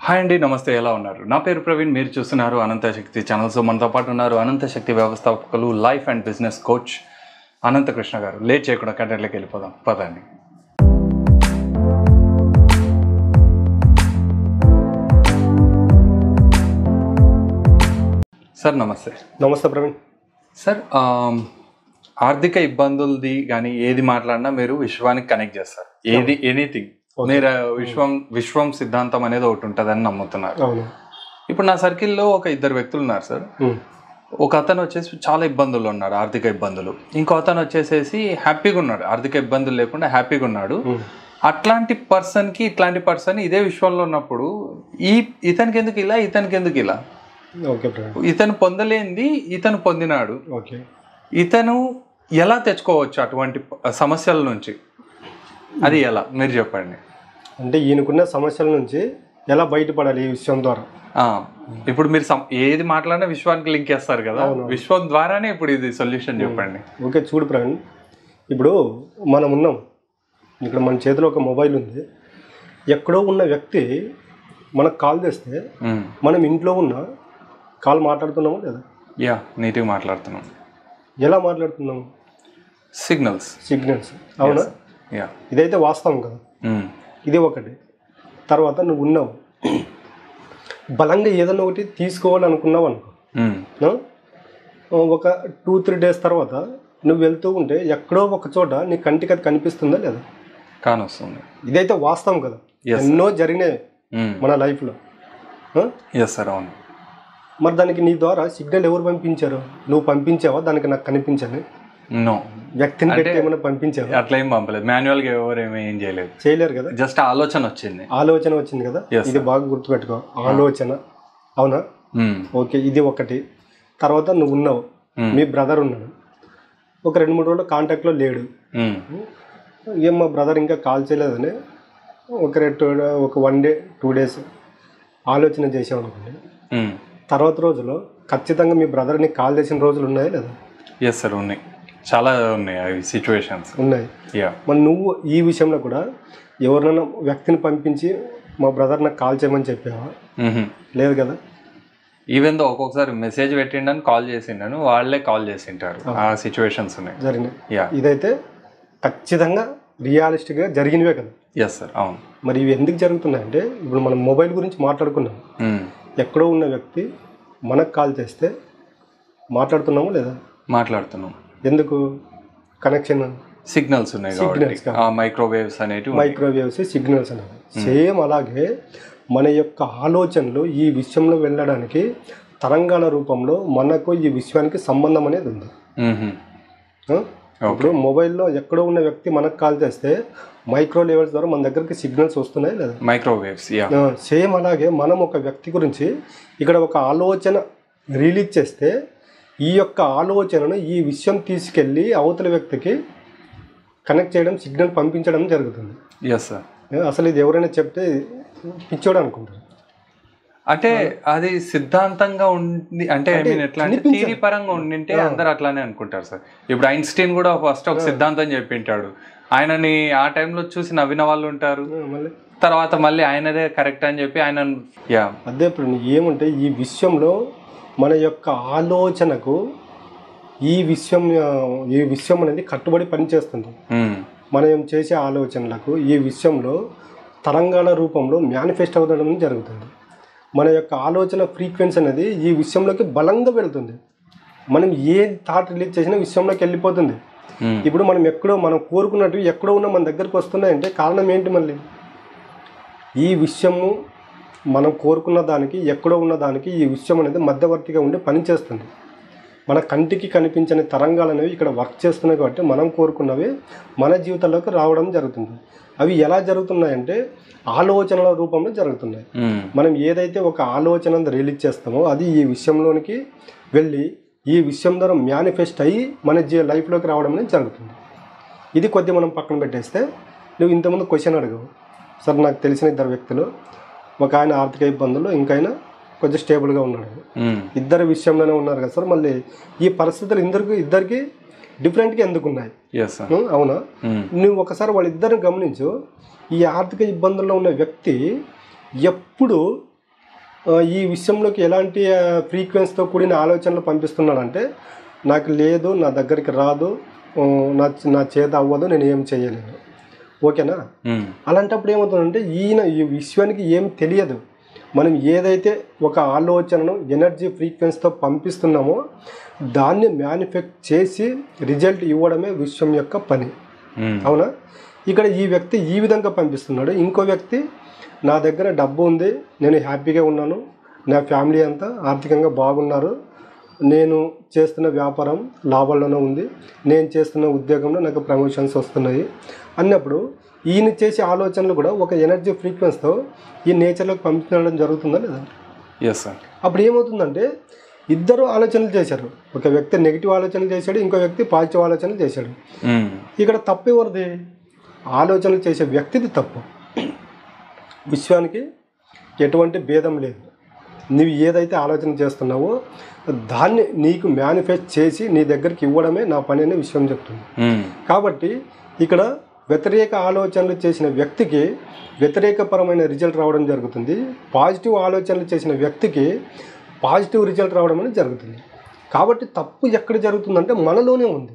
Hi అండి నమస్తే ఎలా ఉన్నారు నా పేరు ప్రవీణ్ మీరు చూస్తున్నారు అనంత శక్తి ఛానల్ సో మనతో పాటు ఉన్నారు అనంత శక్తి వ్యవస్థాపకులు life and business coach Anantha Krishna garu late చేయకుండా కంటెంట్లోకి వెళ్ళిపోదాం పదండి సార్ నమస్తే నమస్తే ప్రవీణ్ సార్ ఆమ్, ఆర్థిక ఇబ్బందులది కానీ ఏది మాట్లాడినా మీరు విశ్వానికి కనెక్ట్ చేస్తారు ఏది ఎనీథింగ్ మీరు ఆ, విశ్వం విశ్వం సిద్ధాంతం అనేది ఒకటి ఉంటుందని నమ్ముతున్నారు అవును ఇప్పుడు నా సర్కిల్లో ఒక ఇద్దరు వ్యక్తులు ఉన్నారు సార్ ఉమ్. ఒక అతను వచ్చేసి చాలా ఇబ్బందులు ఉన్నాడు ఆర్థిక ఇబ్బందులు ఇంకో అతను వచ్చేసేసి హ్యాపీగా ఉన్నాడు ఆర్థిక ఇబ్బందులు లేకుండా హ్యాపీగా ఉన్నాడు ఉమ్. అట్లాంటి పర్సన్కి ఇట్లాంటి పర్సన్ ఇదే విశ్వంలో ఉన్నప్పుడు ఈ ఇతనికి ఎందుకు ఇలా ఇతనికి ఎందుకు ఇలా ఓకే ప్రవీణ్ ఇతను పొందలేనిది ఇతను పొందినాడు ఓకే ఇతను ఎలా తెచ్చుకోవచ్చు అటువంటి ప- సమస్యల నుంచి అది ఎలా మీరు చెప్పండి అంటే ఈయనకున్న సమస్యల నుంచి ఎలా బయటపడాలి ఈ విషయం ద్వారా ఆ, ఇప్పుడు మీరు సం- ఏది మాట్లాడినా విశ్వానికి లింక్ చేస్తారు కదా విశ్వం ద్వారానే ఇప్పుడు ఇది సొల్యూషన్ చెప్పండి ఓకే చూడు ప్రవీణ్ ఇప్పుడు మనం ఉన్నాం ఇక్కడ మన చేతిలో ఒక మొబైల్ ఉంది ఎక్కడో ఉన్న వ్యక్తి మనకు కాల్ చేస్తే ఉమ్. మనం ఇంట్లో ఉన్న కాల్ మాట్లాడుతున్నామా లేదా యా నీట్గా మాట్లాడుతున్నాం ఎలా మాట్లాడుతున్నాము సిగ్నల్స్ సిగ్నల్స్ అవునా యా ఇదైతే వాస్తవం కదా ఉమ్. ఇది ఒకటి తర్వాత నువ్వు ఉన్నావు బలంగా ఏదన్నా ఒకటి తీసుకోవాలనుకున్నావు అనుకో ఉమ్. ఆ? ఒక టూ త్రీ డేస్ తర్వాత నువ్వు వెళ్తూ ఉంటే ఎక్కడో ఒక చోట నీ కంటికి అది కనిపిస్తుందా లేదా కానొస్తుంది ఇదైతే వాస్తవం కదా Yes, ఎన్నో జరిగినాయి మన లైఫ్లో ఎస్ సార్ అవును మరి దానికి నీ ద్వారా సిగ్నల్ ఎవరు పంపించారు నువ్వు పంపించావా దానికి నాకు కనిపించని నో వ్యక్తిని పెట్టి ఏమైనా పంపించావా అట్లా ఏం పంపలేదు మాన్యువల్గా ఎవరు ఏమీ ఏం చేయలేదు చేయలేరు కదా జస్ట్ ఆలోచన వచ్చింది ఆలోచన వచ్చింది కదా Yes, ఇది బాగా గుర్తుపెట్టుకో ఆలోచన అవునా ఉమ్. ఓకే ఇది ఒకటి తర్వాత నువ్వు ఉన్నావు Hmm. మీ బ్రదర్ ఉన్నాడు ఒక రెండు మూడు రోజులు కాంటాక్ట్లో లేడు ఉమ్. ఏం మా బ్రదర్ ఇంకా కాల్ చేయలేదని ఒక రెండు ఒక వన్ డే టూ డేస్ ఆలోచన చేసాం అనుకోండి ఉమ్. తర్వాత రోజులో ఖచ్చితంగా మీ బ్రదర్ని కాల్ చేసిన రోజులు ఉన్నాయా లేదా ఎస్ సార్ ఉన్నాయి చాలా ఉన్నాయి అవి సిచ్యువేషన్స్ ఉన్నాయి యా మరి నువ్వు ఈ విషయంలో కూడా ఎవరినైనా వ్యక్తిని పంపించి మా బ్రదర్ నాకు కాల్ చేయమని చెప్పావా లేదు కదా ఈవెన్ దో ఒక్కొక్కసారి మెసేజ్ పెట్టిండని కాల్ చేసిండను వాళ్ళే కాల్ చేసింటారు ఆ సిచ్యువేషన్స్ ఉన్నాయి జరిగినాయి యా ఇదైతే ఖచ్చితంగా రియలిస్టిక్గా జరిగినవే కదా ఎస్ సార్ అవును మరి ఇవి ఎందుకు జరుగుతున్నాయంటే ఇప్పుడు మనం మొబైల్ గురించి మాట్లాడుకున్నాం ఉమ్. ఎక్కడో ఉన్న వ్యక్తి మనకు కాల్ చేస్తే మాట్లాడుతున్నామా లేదా మాట్లాడుతున్నాం ఎందుకు కనెక్షన్ సిగ్నల్స్ ఉన్నాయి కాబట్టి ఆ మైక్రోవేవ్స్ అనేటివి మైక్రోవేవ్స్ సిగ్నల్స్ అనేవి సేమ్ అలాగే మన యొక్క ఆలోచనలు ఈ విషయంలో వెళ్ళడానికి తరంగాల రూపంలో మనకు ఈ విశ్వానికి సంబంధం అనేది ఉంది మ్మ్హ. ఆ? ఇప్పుడు మొబైల్లో ఎక్కడో ఉన్న వ్యక్తి మనకు కాల్ చేస్తే మైక్రో లెవెల్స్ ద్వారా మన దగ్గరికి సిగ్నల్స్ వస్తున్నాయి లేదా మైక్రోవేవ్స్ యా సేమ్ అలాగే మనం ఒక వ్యక్తి గురించి ఇక్కడ ఒక ఆలోచన రిలీజ్ చేస్తే ఈ యొక్క ఆలోచనను ఈ విషయం తీసుకెళ్ళి అవతల వ్యక్తికి కనెక్ట్ చేయడం సిగ్నల్ పంపించడం జరుగుతుంది ఎస్ సార్ అసలు ఇది ఎవరైనా చెప్తే పిచ్చోడు అనుకుంటారు అంటే అది సిద్ధాంతంగా ఉంది అంటే ఐ మీన్ ఎట్లా అంటే థీరీ పరంగా ఉండింటే అందరు అట్లానే అనుకుంటారు సార్ ఇప్పుడు ఐన్స్టీన్ కూడా ఫస్ట్ ఒక సిద్ధాంతం చెప్పింటాడు ఆయనని ఆ టైంలో చూసి నవ్విన వాళ్ళు ఉంటారు ఆ, మళ్ళీ తర్వాత మళ్ళీ ఆయనదే కరెక్ట్ అని చెప్పి ఆయన యా అదే ఇప్పుడు ఏమంటే ఈ విషయంలో మన యొక్క ఆలోచనకు ఈ విషయం ఆ, ఈ విషయం అనేది కట్టుబడి పనిచేస్తుంది మనం చేసే ఆలోచనలకు ఈ విషయంలో తరంగాల రూపంలో మేనిఫెస్ట్ అవ్వడం జరుగుతుంది మన యొక్క ఆలోచన ఫ్రీక్వెన్సీ అనేది ఈ విషయంలోకి బలంగా వెళ్తుంది మనం ఏ థాట్ రిలీజ్ చేసినా విషయంలోకి వెళ్ళిపోతుంది ఇప్పుడు మనం ఎక్కడో మనం కోరుకున్నట్టు ఎక్కడో ఉన్న మన దగ్గరకు వస్తున్నాయంటే కారణం ఏంటి మళ్ళీ ఈ విషయము మనం కోరుకున్న దానికి ఎక్కడో ఉన్న దానికి ఈ విషయం అనేది మధ్యవర్తిగా ఉండి పనిచేస్తుంది మన కంటికి కనిపించని తరంగాలు అనేవి ఇక్కడ వర్క్ చేస్తున్నాయి కాబట్టి మనం కోరుకున్నవి మన జీవితంలోకి రావడం జరుగుతుంది అవి ఎలా జరుగుతున్నాయంటే ఆలోచనల రూపంలో జరుగుతున్నాయి మనం ఏదైతే ఒక ఆలోచన రిలీజ్ చేస్తామో అది ఈ విషయంలోనికి వెళ్ళి ఈ విషయం ద్వారా మేనిఫెస్ట్ అయ్యి మన జీ లైఫ్లోకి రావడం అనేది జరుగుతుంది ఇది కొద్ది మనం పక్కన పెట్టేస్తే నువ్వు ఇంతకుముందు క్వశ్చన్ అడగవు సార్ నాకు తెలిసిన ఇద్దరు వ్యక్తులు ఒక ఆయన ఆర్థిక ఇబ్బందుల్లో ఇంకైనా కొంచెం స్టేబుల్గా ఉన్నాడు ఇద్దరు విషయంలోనే ఉన్నారు కదా సార్ మళ్ళీ ఈ పరిస్థితులు ఇద్దరికి ఇద్దరికి డిఫరెంట్గా ఎందుకు ఉన్నాయి ఎస్ సార్ ఉం, అవునా నువ్వు ఒకసారి వాళ్ళిద్దరిని గమనించు ఈ ఆర్థిక ఇబ్బందుల్లో ఉన్న వ్యక్తి ఎప్పుడు ఆ, ఈ విషయంలోకి ఎలాంటి ఫ్రీక్వెన్సీతో కూడిన ఆలోచనలు పంపిస్తున్నాడంటే నాకు లేదు నా దగ్గరికి రాదు ఆ, నా నా చేత అవ్వదు నేను ఏం చేయలేను ఓకేనా ఉమ్, అలాంటప్పుడు ఏమవుతుందంటే ఈయన ఈ విశ్వానికి ఏం తెలియదు మనం ఏదైతే ఒక ఆలోచనను ఎనర్జీ ఫ్రీక్వెన్సీతో పంపిస్తున్నామో దాన్ని మ్యానుఫ్యాక్చర్ చేసి రిజల్ట్ ఇవ్వడమే విశ్వం యొక్క పని ఉమ్, అవునా ఇక్కడ ఈ వ్యక్తి ఈ విధంగా పంపిస్తున్నాడు ఇంకో వ్యక్తి నా దగ్గర డబ్బు ఉంది నేను హ్యాపీగా ఉన్నాను నా ఫ్యామిలీ అంతా ఆర్థికంగా బాగున్నారు నేను చేస్తున్న వ్యాపారం లాభాల్లోనే ఉంది నేను చేస్తున్న ఉద్యోగంలో నాకు ప్రమోషన్స్ వస్తున్నాయి అన్నప్పుడు ఈయన చేసే ఆలోచనలు కూడా ఒక ఎనర్జీ ఫ్రీక్వెన్సీతో ఈ నేచర్లోకి పంపించడం జరుగుతుందా లేదా ఎస్ సార్ అప్పుడు ఏమవుతుందంటే ఇద్దరు ఆలోచనలు చేశారు ఒక వ్యక్తి నెగిటివ్ ఆలోచనలు చేశాడు ఇంకో వ్యక్తి పాజిటివ్ ఆలోచనలు చేశాడు ఉమ్, ఇక్కడ తప్పు ఎవరిది ఆలోచనలు చేసే వ్యక్తిది తప్పు విశ్వానికి ఎటువంటి భేదం లేదు నువ్వు ఏదైతే ఆలోచన చేస్తున్నావో దాన్ని నీకు మేనిఫెస్ట్ చేసి నీ దగ్గరికి ఇవ్వడమే నా పని అనే విషయం చెప్తుంది ఉమ్, కాబట్టి ఇక్కడ వ్యతిరేక ఆలోచనలు చేసిన వ్యక్తికి వ్యతిరేకపరమైన రిజల్ట్ రావడం జరుగుతుంది పాజిటివ్ ఆలోచనలు చేసిన వ్యక్తికి పాజిటివ్ రిజల్ట్ రావడం అనేది జరుగుతుంది కాబట్టి తప్పు ఎక్కడ జరుగుతుందంటే మనలోనే ఉంది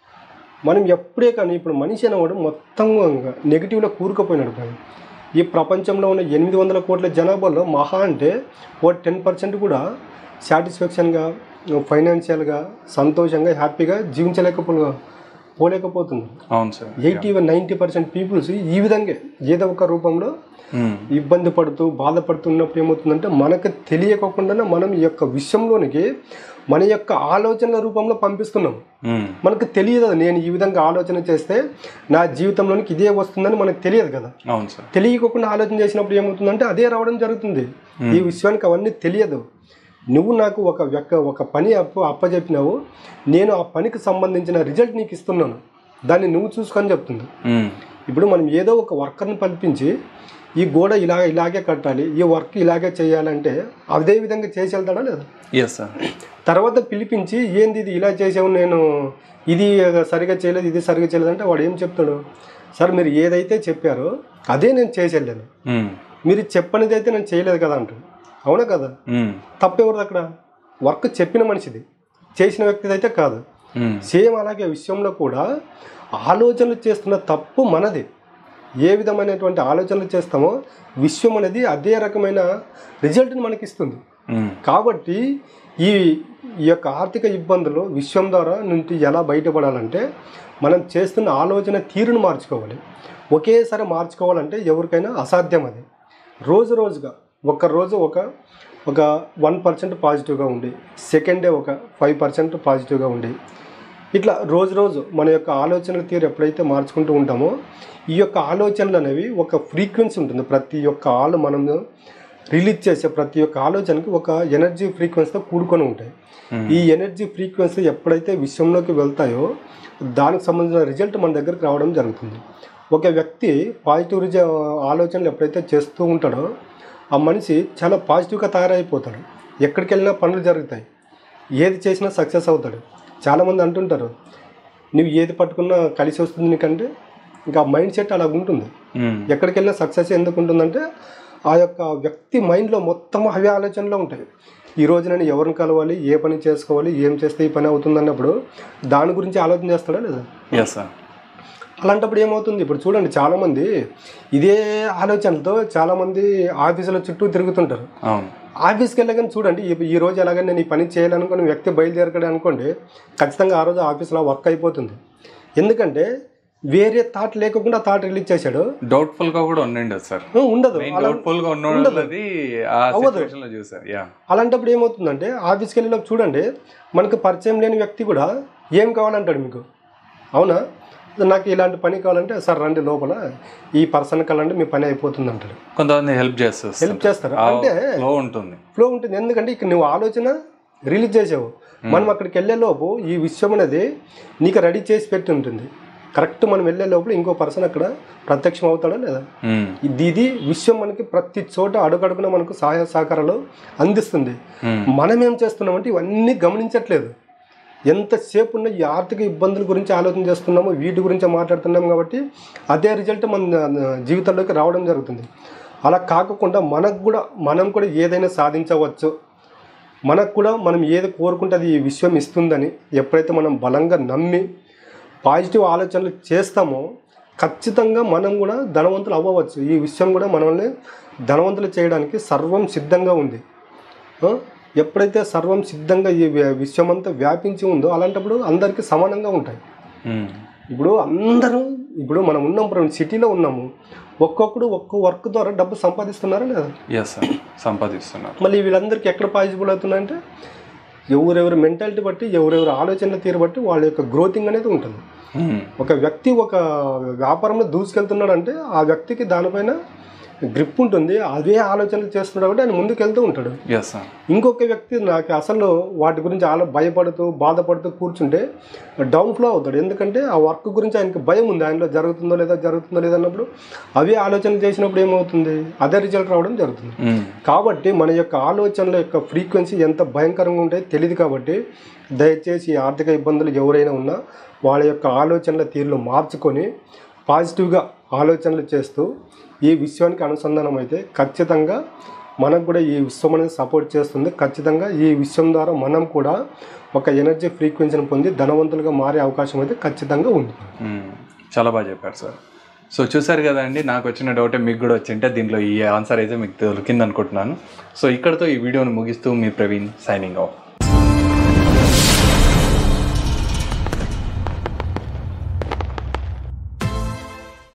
మనం ఎప్పుడే కానీ ఇప్పుడు మనిషి అనేవాడు మొత్తం నెగిటివ్లో కూరుకుపోయినాడు కానీ ఈ ప్రపంచంలో ఉన్న ఎనిమిది వందల కోట్ల జనాభాలో మహా అంటే ఓ టెన్ పర్సెంట్ కూడా సాటిస్ఫాక్షన్గా ఫైనాన్షియల్గా సంతోషంగా హ్యాపీగా జీవించలేకపో పోలేకపోతుంది అవును sir eighty ninety percent peoples ఈ విధంగా ఏదో ఒక రూపంలో ఉమ్, ఇబ్బంది పడుతూ బాధపడుతున్నప్పుడు ఏమవుతుందంటే మనకు తెలియకోకుండానే మనం ఈ యొక్క విషయంలోనికి మన యొక్క ఆలోచనల రూపంలో పంపిస్తున్నాం ఉమ్, మనకు తెలియదు అది నేను ఈ విధంగా ఆలోచన చేస్తే నా జీవితంలోనికి ఇదే వస్తుందని మనకు తెలియదు కదా అవును సార్ తెలియకోకుండా ఆలోచన చేసినప్పుడు ఏమవుతుందంటే అదే రావడం జరుగుతుంది ఈ విషయానికి అవన్నీ తెలియదు నువ్వు నాకు ఒక యొక్క ఒక పని అప్ప అప్పచెప్పినావు నేను ఆ పనికి సంబంధించిన రిజల్ట్ నీకు ఇస్తున్నాను దాన్ని నువ్వు చూసుకొని చెప్తుంది ఉమ్, ఇప్పుడు మనం ఏదో ఒక వర్కర్ని పంపించి ఈ గోడ ఇలా ఇలాగే కట్టాలి ఈ వర్క్ ఇలాగే చేయాలంటే అదే విధంగా చేసి వెళ్తాడా లేదా ఎస్ సార్ తర్వాత పిలిపించి ఏంది ఇది ఇలా చేసావు నేను ఇది సరిగా చేయలేదు ఇది సరిగా చేయలేదు అంటే వాడు ఏం చెప్తాడు సార్ మీరు ఏదైతే చెప్పారో అదే నేను చేసి వెళ్ళాను ఉమ్, మీరు చెప్పనిది అయితే నేను చేయలేదు కదా అంటాడు అవునా కదా ఉమ్, తప్పెవరిది అక్కడ వర్క్ చెప్పిన మనిషిది చేసిన వ్యక్తిది అయితే కాదు ఉమ్, సేమ్ అలాగే విషయంలో కూడా ఆలోచనలు చేస్తున్న తప్పు మనది ఏ విధమైనటువంటి ఆలోచనలు చేస్తామో విశ్వం అనేది అదే రకమైన రిజల్ట్ని మనకి ఇస్తుంది ఉమ్, కాబట్టి ఈ ఈ యొక్క ఆర్థిక ఇబ్బందులు విశ్వం ద్వారా నుండి ఎలా బయటపడాలంటే మనం చేస్తున్న ఆలోచన తీరును మార్చుకోవాలి ఒకేసారి మార్చుకోవాలంటే ఎవరికైనా అసాధ్యం అది రోజు రోజుగా ఒక రోజు ఒక ఒక వన్ పర్సెంట్ పాజిటివ్గా ఉండి సెకండ్ డే ఒక ఫైవ్ పర్సెంట్ పాజిటివ్గా ఉండి ఇట్లా రోజు రోజు మన యొక్క ఆలోచనల తీరు ఎప్పుడైతే మార్చుకుంటూ ఉంటామో ఈ యొక్క ఆలోచనలు అనేవి ఒక ఫ్రీక్వెన్సీ ఉంటుంది ప్రతి ఒక్క ఆలో మనం రిలీజ్ చేసే ప్రతి ఒక్క ఆలోచనకి ఒక ఎనర్జీ ఫ్రీక్వెన్సీతో కూడుకొని ఉంటాయి ఈ ఎనర్జీ ఫ్రీక్వెన్సీ ఎప్పుడైతే విశ్వంలోకి వెళ్తాయో దానికి సంబంధించిన రిజల్ట్ మన దగ్గరికి రావడం జరుగుతుంది ఒక వ్యక్తి పాజిటివ్ రిజ ఆలోచనలు ఎప్పుడైతే చేస్తూ ఉంటాడో ఆ మనిషి చాలా పాజిటివ్గా తయారైపోతాడు ఎక్కడికి వెళ్ళినా పనులు జరుగుతాయి ఏది చేసినా సక్సెస్ అవుతాడు చాలామంది అంటుంటారు నువ్వు ఏది పట్టుకున్నా కలిసి వస్తుంది నీకంటే ఇంకా మైండ్ సెట్ అలా ఉంటుంది ఉమ్, ఎక్కడికి వెళ్ళినా సక్సెస్ ఎందుకు ఉంటుందంటే ఆ యొక్క వ్యక్తి మైండ్లో మొత్తం అవే ఆలోచనలు ఉంటాయి ఈ రోజు నేను ఎవరిని కలవాలి ఏ పని చేసుకోవాలి ఏం చేస్తే ఈ పని అవుతుంది అన్నప్పుడు దాని గురించి ఆలోచన చేస్తాడా లేదా ఎస్ సార్ అలాంటప్పుడు ఏమవుతుంది ఇప్పుడు చూడండి చాలామంది ఇదే ఆలోచనలతో చాలామంది ఆఫీసుల చుట్టూ తిరుగుతుంటారు అవును ఆఫీస్కి వెళ్ళగానే చూడండి ఈ- ఈ రోజు ఎలాగని నేను ఈ పని చేయాలనుకుని వ్యక్తి బయలుదేరకడం అనుకోండి ఖచ్చితంగా ఆ రోజు ఆఫీస్లో వర్క్ అయిపోతుంది ఎందుకంటే వేరే థాట్ లేకుండా థాట్ రిలీజ్ చేశాడు డౌట్ఫుల్ గా కూడా ఉండండి సార్ ఆ, ఉండదు మెయిన్ అలా- డౌట్ఫుల్ గా ఉన్నది ఆ అవ్వదు. సిచ్యువేషన్ లో చూసారు యా అలాంటప్పుడు ఏమవుతుందంటే ఆఫీస్కి వెళ్ళినప్పుడు చూడండి మనకు పరిచయం లేని వ్యక్తి కూడా ఏం కావాలంటాడు మీకు అవునా నాకు ఇలాంటి పని కావాలంటే సార్ రండి లోపల ఈ పర్సన్ కలంటే మీ పని అయిపోతుంది అంటాడు కొంతమంది హెల్ప్ చేస్తారు హెల్ప్ చేస్తారా అంటే ఫ్లో ఉంటుంది ఫ్లో ఉంటుంది ఎందుకంటే ఇక్కడ నువ్వు ఆలోచన రిలీజ్ చేసావు మనం అక్కడికి వెళ్ళే లోపు ఈ విషయం అనేది నీకు రెడీ చేసి పెట్టి ఉంటుంది కరెక్ట్ మనం వెళ్ళే లోపల ఇంకో పర్సన్ అక్కడ ప్రత్యక్షం అవుతాడా లేదా ఉమ్, ఇది ఇది విషయం మనకి ప్రతి చోట అడుగడుగున మనకు సహాయ సహకారాలు అందిస్తుంది ఉమ్, మనం ఏం చేస్తున్నామంటే ఇవన్నీ గమనించట్లేదు ఎంతసేపు ఉన్న ఈ ఆర్థిక ఇబ్బందుల గురించి ఆలోచన చేస్తున్నామో వీటి గురించి మాట్లాడుతున్నాం కాబట్టి అదే రిజల్ట్ మన జీవితంలోకి రావడం జరుగుతుంది అలా కాకుండా మనకు కూడా మనం కూడా ఏదైనా సాధించవచ్చు మనకు కూడా మనం ఏది కోరుకుంటే అది ఈ విశ్వం ఇస్తుందని ఎప్పుడైతే మనం బలంగా నమ్మి పాజిటివ్ ఆలోచనలు చేస్తామో ఖచ్చితంగా మనం కూడా ధనవంతులు అవ్వవచ్చు ఈ విషయం కూడా మనల్ని ధనవంతులు చేయడానికి సర్వం సిద్ధంగా ఉంది ఆ? ఎప్పుడైతే సర్వం సిద్ధంగా ఈ వి- విశ్వమంతా వ్యాపించి ఉందో అలాంటప్పుడు అందరికీ సమానంగా ఉంటాయి ఉమ్. ఇప్పుడు అందరూ ఇప్పుడు మనం ఉన్నాం ఇప్పుడు సిటీలో ఉన్నాము ఒక్కొక్కడు ఒక్కో వర్క్ ద్వారా డబ్బు సంపాదిస్తున్నారా లేదా ఎస్ సార్ సంపాదిస్తున్నారు మళ్ళీ వీళ్ళందరికీ ఎక్కడ పాజిబుల్ అవుతుందంటే ఎవరెవరి మెంటాలిటీ బట్టి ఎవరెవరి ఆలోచనల తీరు బట్టి వాళ్ళ యొక్క గ్రోతింగ్ అనేది ఉంటుంది ఉమ్. ఒక వ్యక్తి ఒక వ్యాపారంలో దూసుకెళ్తున్నాడు అంటే ఆ వ్యక్తికి దానిపైన గ్రిప్ ఉంటుంది అదే ఆలోచనలు చేస్తున్నాడు కాబట్టి ఆయన ముందుకు వెళ్తూ ఉంటాడు ఎస్ సార్ ఇంకొక వ్యక్తి నాకు అసలు వాటి గురించి ఆలో భయపడుతూ బాధపడుతూ కూర్చుంటే డౌన్ ఫ్లో అవుతాడు ఎందుకంటే ఆ వర్క్ గురించి ఆయనకి భయం ఉంది ఆయనలో జరుగుతుందో లేదా జరుగుతుందో లేదా అన్నప్పుడు అవే ఆలోచన చేసినప్పుడు ఏమవుతుంది అదే రిజల్ట్ రావడం జరుగుతుంది ఉమ్. కాబట్టి మన యొక్క ఆలోచనల యొక్క ఫ్రీక్వెన్సీ ఎంత భయంకరంగా ఉంటాయో తెలియదు కాబట్టి దయచేసి ఈ ఆర్థిక ఇబ్బందులు ఎవరైనా ఉన్నా వాళ్ళ యొక్క ఆలోచనల తీరును మార్చుకొని పాజిటివ్గా ఆలోచనలు చేస్తూ ఈ విశ్వానికి అనుసంధానం అయితే ఖచ్చితంగా మనకు కూడా ఈ విశ్వం అనేది సపోర్ట్ చేస్తుంది ఖచ్చితంగా ఈ విశ్వం ద్వారా మనం కూడా ఒక ఎనర్జీ ఫ్రీక్వెన్సీని పొంది ధనవంతులుగా మారే అవకాశం అయితే ఖచ్చితంగా ఉంది మ్మ్. చాలా బాగా చెప్పారు సార్ సో చూసారు కదండి నాకు వచ్చిన డౌటే మీకు కూడా వచ్చింటే దీంట్లో ఈ ఆన్సర్ అయితే మీకు దొరికింది అనుకుంటున్నాను సో ఇక్కడతో ఈ వీడియోని ముగిస్తూ మీ ప్రవీణ్ సైనింగ్ ఆఫ్